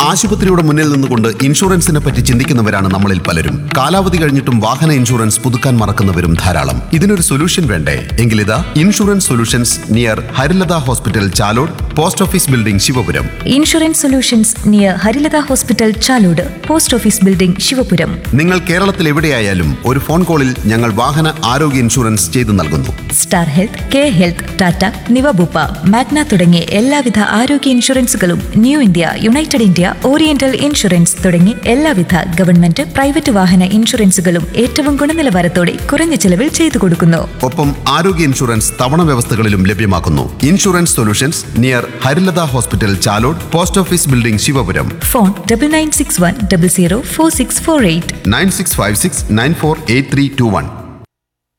ആശുപത്രിയുടെ മുന്നിൽ നിന്നുകൊണ്ട് ഇൻഷുറൻസിനെ പറ്റി ചിന്തിക്കുന്നവരാണ് നമ്മളിൽ പലരും കാലാവധി കഴിഞ്ഞിട്ടും വാഹന ഇൻഷുറൻസ് പുതുക്കാൻ മറക്കുന്നവരും ധാരാളം ഇതിനൊരു സൊല്യൂഷൻ വേണ്ടേ എങ്കിലിതാ insurance solutions near Harilatha hospital Chalode post office building Sivapuram insurance solutions near Harilatha hospital Chalode post office building Sivapuram നിങ്ങൾ കേരളത്തിൽ എവിടെയായാലും ഒരു ഫോൺ കോളിൽ ഞങ്ങൾ വാഹന ആരോഗ്യ ഇൻഷുറൻസ് ചെയ്തു നൽകുന്നു star health K health Tata Niva Bupa Magna തുടങ്ങിയ എല്ലാവിധ ആരോഗ്യ ഇൻഷുറൻസുകളും new India United India Oriental insurance തുടങ്ങി എല്ലാവിധ ഗവൺമെന്റ് പ്രൈവറ്റ് വാഹന ഇൻഷുറൻസുകളും ഏറ്റവും ഗുണനിലവാരത്തോടെ കുറഞ്ഞ ചെലവിൽ ചെയ്തു കൊടുക്കുന്നു ഒപ്പം ആരോഗ്യ ഇൻഷുറൻസ് തവണ വ്യവസ്ഥകളിലും ലഭ്യമാക്കുന്നു insurance solutions near Harilatha hospital Chalode post office building Sivapuram phone double nine six one double zero four six four eight nine six five six nine four eight three two one